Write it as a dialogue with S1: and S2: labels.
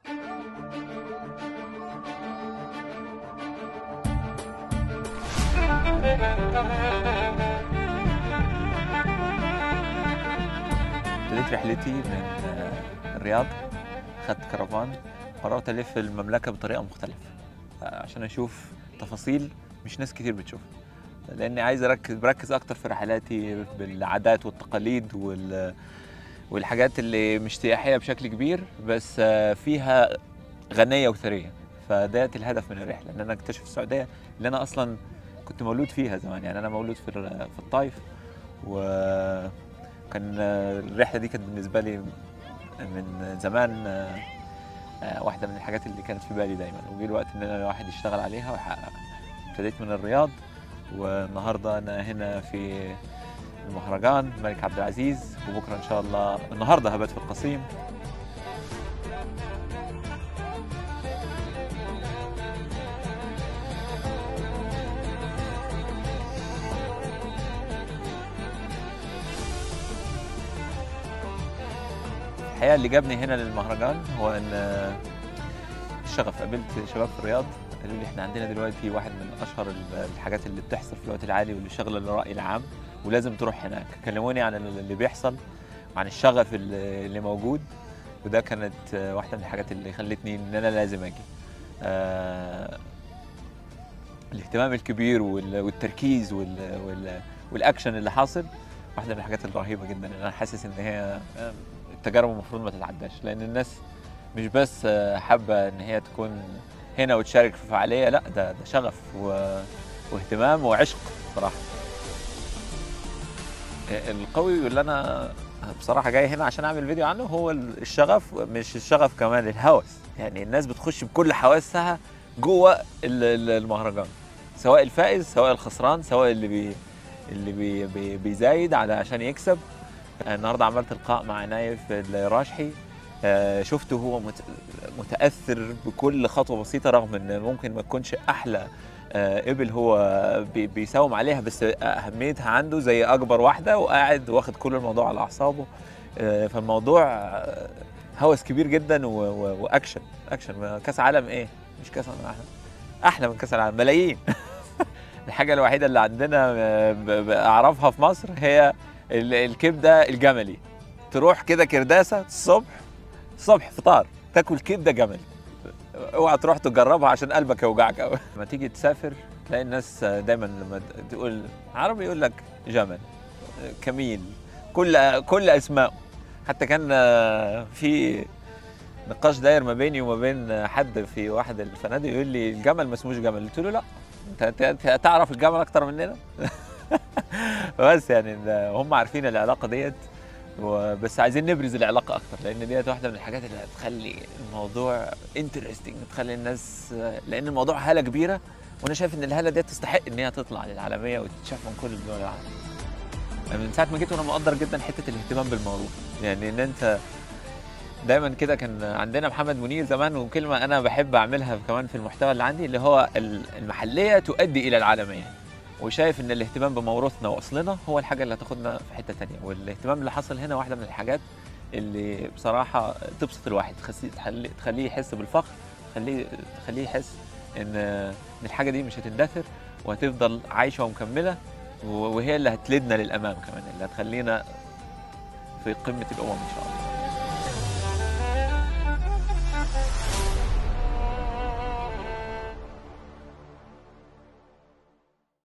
S1: ابتديت رحلتي من آه، الرياض خدت كرفان قررت الف المملكه بطريقه مختلفه آه، عشان اشوف تفاصيل مش ناس كتير بتشوفها لاني عايز اركز بركز اكتر في رحلاتي بالعادات والتقاليد وال والحاجات اللي مش سياحيه بشكل كبير بس آه، فيها غنيه وثريه فده الهدف من الرحله ان انا اكتشف السعوديه اللي انا اصلا كنت مولود فيها زمان يعني انا مولود في الر- في الطايف وكان آه، الرحله دي كانت بالنسبه لي من زمان آه، آه، واحده من الحاجات اللي كانت في بالي دايما وجي الوقت ان انا الواحد يشتغل عليها ويحققها ابتديت من الرياض والنهارده انا هنا في المهرجان الملك عبد العزيز وبكره ان شاء الله النهارده هبات في القصيم الحقيقه اللي جابني هنا للمهرجان هو ان آه، الشغف قابلت شباب في الرياض قالوا لي احنا عندنا دلوقتي واحد من اشهر ال- الحاجات اللي بتحصل في الوقت العالي واللي شغله الراي العام ولازم تروح هناك كلموني عن اللي بيحصل وعن الشغف اللي اللي موجود وده كانت آه، واحده من الحاجات اللي خلتني ان انا لازم اجي آه، الاهتمام الكبير وال- والتركيز وال- وال- والاكشن اللي حاصل واحده من الحاجات الرهيبه جدا انا حاسس ان هي آه، التجارب المفروض ما تتعداش لان الناس مش بس آه، حابه ان هي تكون هنا وتشارك في فعاليه لا ده ده شغف و... واهتمام وعشق صراحه آه، القوي اللي انا بصراحه جاي هنا عشان اعمل فيديو عنه هو ال- الشغف مش الشغف كمان الهوس يعني الناس بتخش بكل حواسها جوه ال- ال- المهرجان سواء الفائز سواء الخسران سواء اللي بي اللي بي بي بيزايد على عشان يكسب النهارده عملت لقاء مع نايف الراشحي آه، شفته هو مت- متاثر بكل خطوه بسيطه رغم ان ممكن ما تكونش احلى آه، ابل هو بي- بيساوم عليها بس اهميتها عنده زي اكبر واحده وقاعد واخد كل الموضوع على اعصابه آه، فالموضوع آه، هوس كبير جدا و- و- واكشن اكشن ما كاس عالم ايه مش كاس عالم احلى احلى من كاس العالم ملايين الحاجه الوحيده اللي عندنا آه، ب- ب- اعرفها في مصر هي ال- الكبده الجملي تروح كده كرداسه الصبح الصبح فطار تاكل كبده جملي اوعى تروح تجربها عشان قلبك يوجعك قوي لما تيجي تسافر تلاقي الناس دايما لما تقول عربي يقول لك جمل كميل كل كل اسماء حتى كان في نقاش داير ما بيني وما بين حد في واحد الفنادق يقول لي الجمل ما اسموش جمل قلت له لا انت أنت تعرف الجمل اكتر مننا بس يعني إن هم عارفين العلاقه ديت وبس عايزين نبرز العلاقه اكتر لان ديت واحده من الحاجات اللي هتخلي الموضوع انترستنج تخلي الناس لان الموضوع هاله كبيره وانا شايف ان الهاله ديت تستحق ان هي تطلع للعالميه وتتشاف من كل دول العالم من ساعه ما جيت وانا مقدر جدا حته الاهتمام بالموضوع يعني ان انت دايما كده كان عندنا محمد منير زمان وكلمه انا بحب اعملها كمان في المحتوى اللي عندي اللي هو المحليه تؤدي الى العالميه وشايف ان الاهتمام بموروثنا واصلنا هو الحاجه اللي هتاخدنا في حته تانية والاهتمام اللي حصل هنا واحده من الحاجات اللي بصراحه تبسط الواحد تخليه تخليه, تخليه يحس بالفخر تخليه تخليه يحس ان ان الحاجه دي مش هتندثر وهتفضل عايشه ومكمله وهي اللي هتلدنا للامام كمان اللي هتخلينا في قمه الامم ان شاء الله